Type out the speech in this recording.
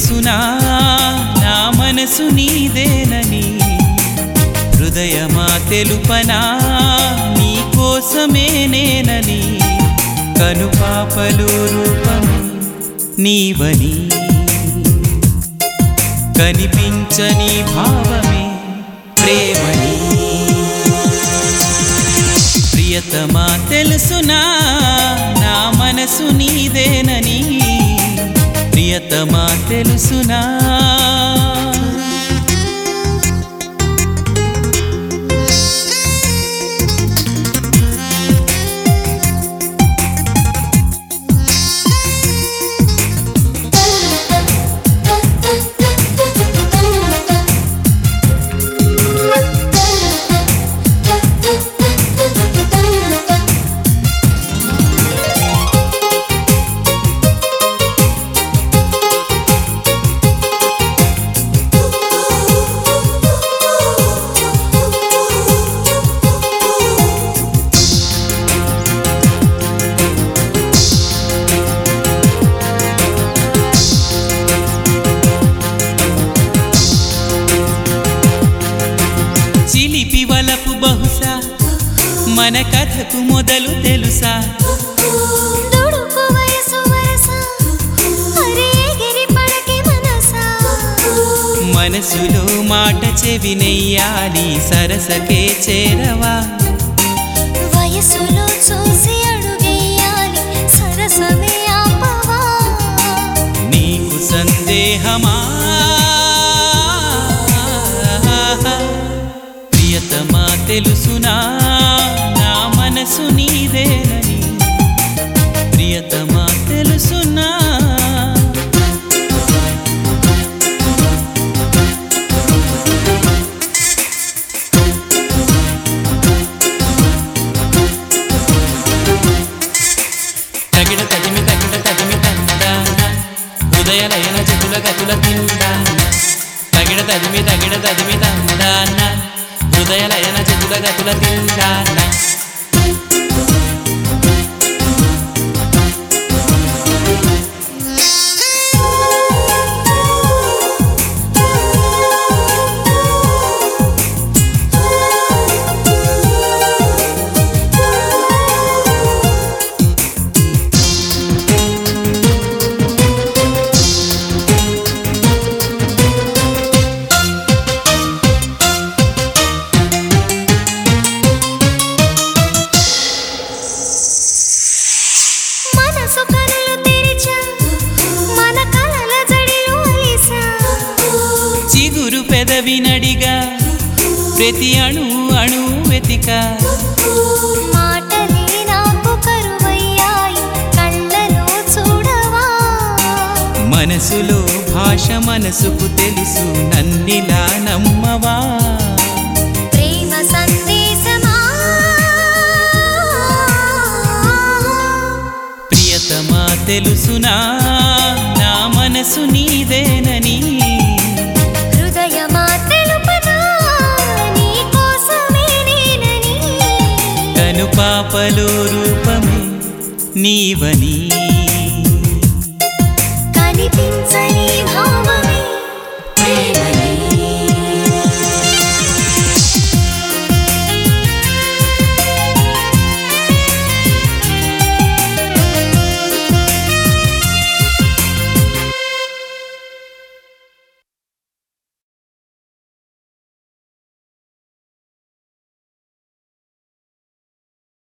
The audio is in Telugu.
తెలుసునా నా మనసు నీదేనని హృదయమా తెలుపనా నీ కోసమే నేనని కనుపాపలు రూపమే నీవని కనిపించని భావమే ప్రేమని ప్రియతమా తెలుసునా నా మనసు నీదేనని ప్రియతమా తెలుసునా చిలిపి వలపు బహుశా మన కథకు మొదలు తెలుసా దుడుకు వయసు వరస అరే ఎగిరి పడకే మనసా మనసులో మాట చెవినెయ్యాలి సరసకే చేరవా వయసులో చూసి అడుగేయాలి సరసమే ఆపవా నీకు సందేహమా ప్రియతమా తెలుసునా నా మనసు నీదేనని ప్రియతమా తెలుసునా తగిడ తదిమి తగిడ తదిమి తందాన ఉదయలయన చెతుల గతుల తిందాన తగిడ తదిమి తగిడ తదిమి తందాన ఉదయలయన చెతుల గతుల తిందాన మనసు కనులు తెరిచా మన కలల జడిలో అలిసా చిగురు పెదవి నడిగా ప్రతి అణు అణు వెతిక మాటలే నాకు కరువయ్యాయి కళ్ళలో చూడవా మనసులో భాష మనసుకు తెలుసు నన్నిలా నమ్మవా ప్రేమ సందేశమా ప్రియతమా తెలుసునా నా మనసు నీదేనని హృదయమా తెలుపనా నీ కోసమే నేనని కను పాపలో రూపమే నీవని